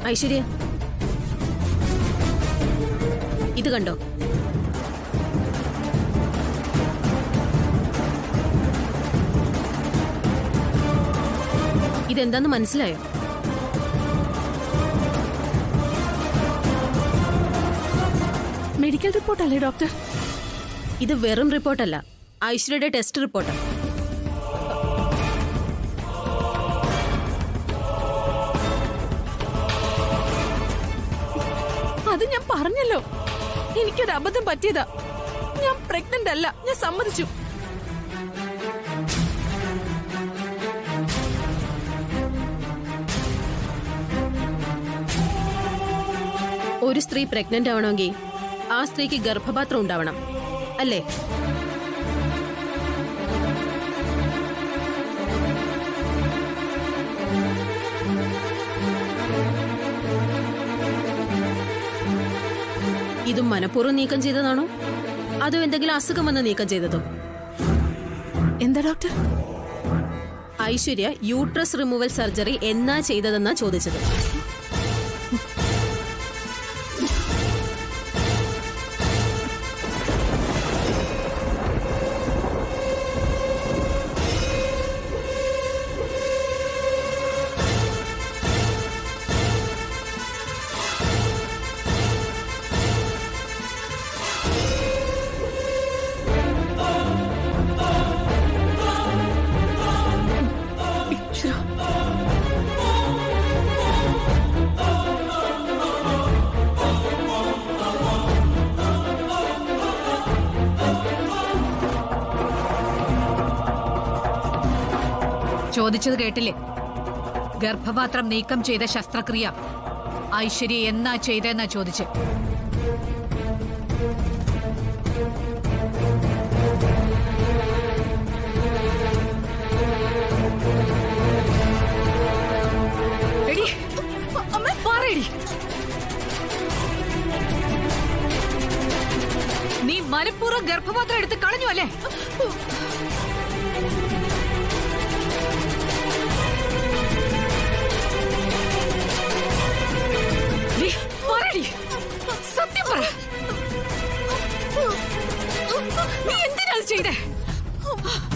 ഐശ്വര്യ ഇത് കണ്ടോ ഇതെന്താന്ന് മനസ്സിലായോ മെഡിക്കൽ റിപ്പോർട്ട് അല്ലേ ഡോക്ടർ ഇത് വെറും റിപ്പോർട്ടല്ല ഐശ്വര്യയുടെ ടെസ്റ്റ് റിപ്പോർട്ട് അത് ഞാൻ പറഞ്ഞല്ലോ എനിക്കൊരു അബദ്ധം പറ്റിയതാ ഞാൻ പ്രഗ്നന്റ് അല്ല ഞാൻ സമ്മതിച്ചു ഒരു സ്ത്രീ പ്രഗ്നന്റ് ആവണമെങ്കിൽ ആ സ്ത്രീക്ക് ഗർഭപാത്രം ഉണ്ടാവണം അല്ലേ ഇതും മനഃപൂർവ്വം നീക്കം ചെയ്തതാണോ അതോ എന്തെങ്കിലും അസുഖം വന്ന് നീക്കം ചെയ്തതോ എന്താ doctor Aishwarya uterus removal surgery എന്നാ ചെയ്തതെന്നാ ചോദിച്ചത് ചോദിച്ചത് കേട്ടില്ലേ ഗർഭപാത്രം നീക്കം ചെയ്ത ശസ്ത്രക്രിയ ഐശ്വര്യ എന്നാ ചെയ്തെന്നാ ചോദിച്ചേ എടി, പറയടി. നീ മനഃപൂർവ്വം ഗർഭപാത്രം എടുത്ത് കളഞ്ഞു അല്ലേ നീ പറയടി. സത്യം പറ നീ എന്തിനാ അത് ചെയ്തേ